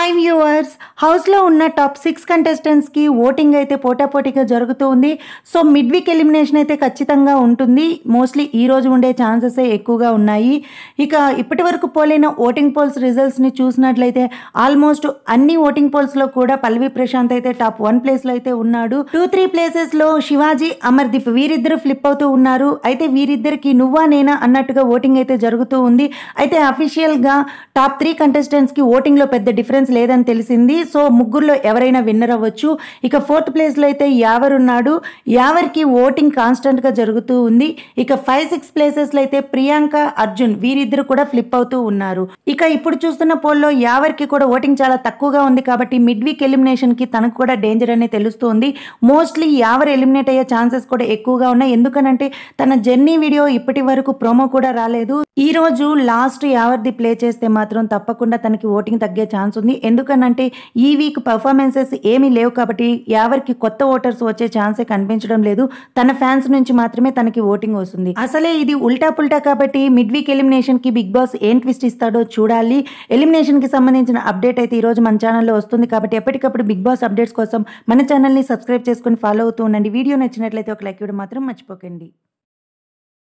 hi viewers హౌస్లో ఉన్న top six కంటెస్టెంట్స్కి voting అయితే పోటాపోటీగా జరుగుతూ ఉంది సో మిడ్ వీక్ ఎలిమినేషన్ అయితే ఖచ్చితంగా ఉంటుంది మోస్ట్లీ ఈ రోజు ఉండే ఛాన్సెస్ ఎక్కువగా ఉన్నాయి ఇక ఇప్పటి వరకు పోలైన ఓటింగ్ పోల్స్ రిజల్ట్స్ని చూసినట్లయితే ఆల్మోస్ట్ అన్ని ఓటింగ్ పోల్స్లో కూడా పల్లవి ప్రశాంత్ అయితే టాప్ వన్ ప్లేస్లో అయితే ఉన్నాడు టూ త్రీ ప్లేసెస్లో శివాజీ అమర్దీప్ వీరిద్దరు ఫ్లిప్ అవుతూ ఉన్నారు అయితే వీరిద్దరికి నువ్వా నేనా అన్నట్టుగా ఓటింగ్ అయితే జరుగుతూ ఉంది అయితే అఫీషియల్గా టాప్ త్రీ కంటెస్టెంట్స్కి ఓటింగ్లో పెద్ద డిఫరెన్స్ లేదని తెలిసింది సో ముగ్గురులో ఎవరైనా విన్నర్ అవ్వచ్చు ఇక ఫోర్త్ ప్లేస్లో అయితే యావర్ ఉన్నాడు యావర్కి ఓటింగ్ కాన్స్టెంట్గా జరుగుతూ ఉంది ఇక ఫైవ్ సిక్స్ ప్లేసెస్లో అయితే ప్రియాంక అర్జున్ వీరిద్దరు కూడా ఫ్లిప్ అవుతూ ఉన్నారు ఇక ఇప్పుడు చూస్తున్న పోల్లో యావర్కి కూడా ఓటింగ్ చాలా తక్కువగా ఉంది కాబట్టి మిడ్ వీక్ ఎలిమినేషన్కి తనకు కూడా డేంజర్ అనే తెలుస్తుంది మోస్ట్లీ యావర్ ఎలిమినేట్ అయ్యే ఛాన్సెస్ కూడా ఎక్కువగా ఉన్నాయి ఎందుకనంటే తన జర్నీ వీడియో ఇప్పటి వరకు ప్రోమో కూడా రాలేదు ఈ రోజు లాస్ట్ యావర్ది ప్లే చేస్తే మాత్రం తప్పకుండా తనకి ఓటింగ్ తగ్గే ఛాన్స్ ఉంది ఎందుకనంటే ఈ వీక్ పర్ఫార్మెన్సెస్ ఏమీ లేవు కాబట్టి యావర్కి కొత్త ఓటర్స్ వచ్చే ఛాన్సే కనిపించడం లేదు తన ఫ్యాన్స్ నుంచి మాత్రమే తనకి ఓటింగ్ వస్తుంది అసలే ఇది ఉల్టా పుల్టా కాబట్టి మిడ్ వీక్ ఎలిమినేషన్ కి బిగ్ బాస్ ఏం ట్విస్ట్ ఇస్తాడో చూడాలి ఎలిమినేషన్ కి సంబంధించిన అప్డేట్ అయితే ఈ రోజు మన ఛానల్లో వస్తుంది కాబట్టి ఎప్పటికప్పుడు బిగ్ బాస్ అప్డేట్స్ కోసం మన ఛానల్ని సబ్స్క్రైబ్ చేసుకుని ఫాలో అవుతూ ఉండండి వీడియో నచ్చినట్లయితే ఒక లైక్ ఇవ్వడం మాత్రం మర్చిపోకండి